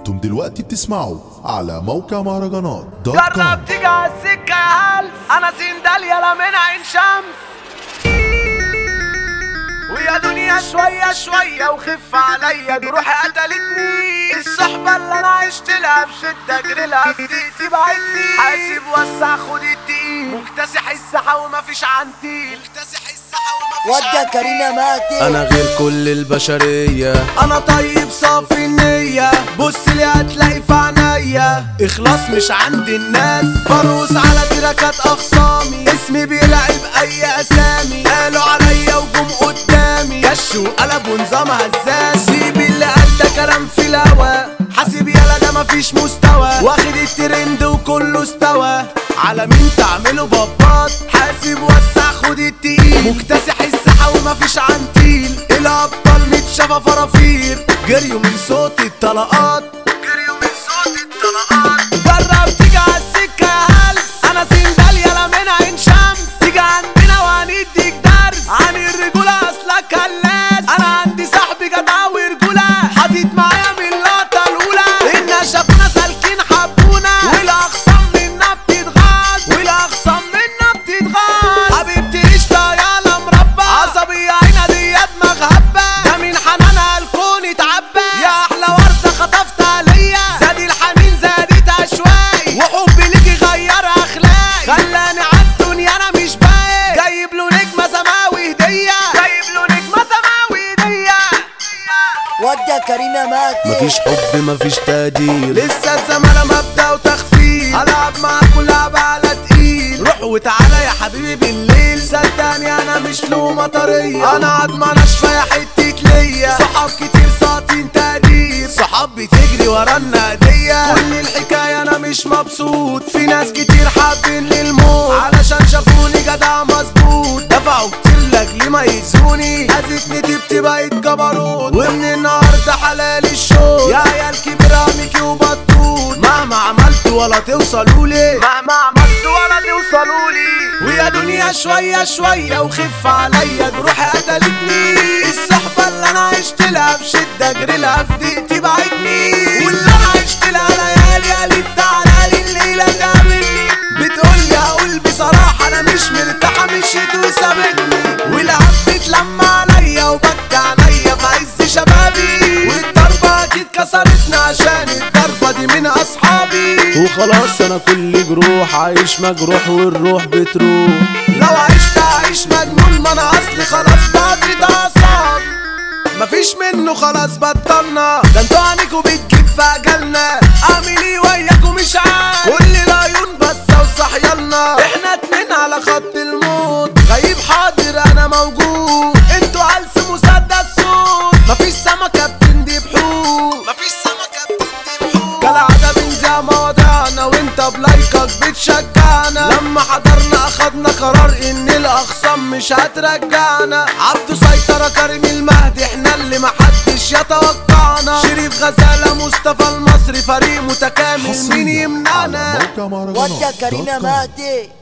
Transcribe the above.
انتم دلوقتي بتسمعوا على موقع مهرجانات دوت كوم جرب تيجي على السكة يا هلس أنا سندال يلا من عين شمس ويا دنيا شوية شوية وخف عليا جروحي قتلتني الصحبة اللي أنا عشت لها في شدة أجري لها في دقيقتي بعدني حاسب وسع خد التقيل مكتسح الساحة ومفيش عنتيل مكتسح الساحة ومفيش ودي كريمة ماتت انا غير كل البشرية انا طيب صافي النية بص لي هتلاقي في عينيا اخلاص مش عند الناس برقص على تراكات اخصامي اسمي بيلعب اي اسامي قالوا عليا وجم قدامي كش وقلب ونظام هزاز سيب اللي قال ده كلام في الهوا حاسب يالا ده مفيش مستوى واخد الترند وكله استوى على مين تعملوا بابات حاسب وسع خد التقيل مكتسح الساحة ومفيش عنتيل الابطال متشافى فرافير جريوا من صوت الطلقات جريوا من صوت الطلقات جرب تيجي على السكة يا هلس انا سندال يلا من عين شمس تيجي عندنا وهنديك درس عن الرجولة اصلك هلاس انا عندي صاحبي جدع ورجولة حاطط معايا من اللقطة الاولى ان شافونا سالكين حبونا والاخصام منا بتتغاظ والاخصام منا بتتغاظ حبيبتي قشطة يالا مربى عصبية عينا دي دماغ هبة ده من حنانها الكون اتعبى يا احلى وردة خطفتها ليا زاد الحنين زادت اشواقي وحبي ليكي غير اخلاقي خلاني عالدنيا انا مش باقي جايب له نجمة سماوي هدية جايب له نجمة سماوي هدية ودي كريمة ماتت مفيش حب مفيش تقدير لسه الزمالة مبدأ وتخفيف هلعب معاك ولعب على تقيل روح وتعالى يا حبيبي بالليل صدقني انا مش له مطرية انا عضمة ناشفة يا حتة ليا صحاب كتير ساطين تقدير صحاب بتجري ورا النادية كل الحكاية انا مش مبسوط في ناس كتير حابين للموت علشان شافوني جدع مظبوط دفعوا كتير لاجلي ما يزوني هزتني دبت بقيت جبروت ومن النهارده حلال الشوط يا عيال كبيرة ميكي وبطوط مهما عملت ولا توصلوا لي مهما عملت ولا توصلوا لي ويا دنيا شوية شوية وخف عليا جروحي قتلتني الصحبة اللي انا عشت لها في شدة اجري لها في دقيقتي بعتني واللي انا عشت لها ليالي قالت تعالى لي الليلة تقابلني بتقولي هقول بصراحة انا مش مرتاحة مشيت وسابتني والعب لما عليا وبكى عليا في عز شبابي والضربة اكيد كسرتنا عشان الضربة دي من اصحابي وخلاص انا كل جروح عايش مجروح والروح بتروح لو عشت اعيش مجنون ما انا اصلي خلاص ضغطت اعصاب مفيش منه خلاص بطلنا ده انتوا عنيكوا بتجيب في اجلنا اعمل ايه وياكوا مش عارف كل العيون بس وصحيالنا احنا اتنين على خط الموت غيب حاضر انا موجود انتوا هلس مسدس صوت مفيش سمكة بتندي بحوت مفيش سمكة بتندي بحوت كالعادة بنزع مواضيعنا وانت بلايكك بتشجعنا لما حضرنا اخدنا قرار ان الاخصام مش هترجعنا عبده سيطرة كريم المهدي احنا اللي محدش يتوقعنا شريف غزالة مصطفى المصري فريق متكامل مين حصريا على يمنعنا موقع مهرجانات ودي كريمة دوت كوم ماتت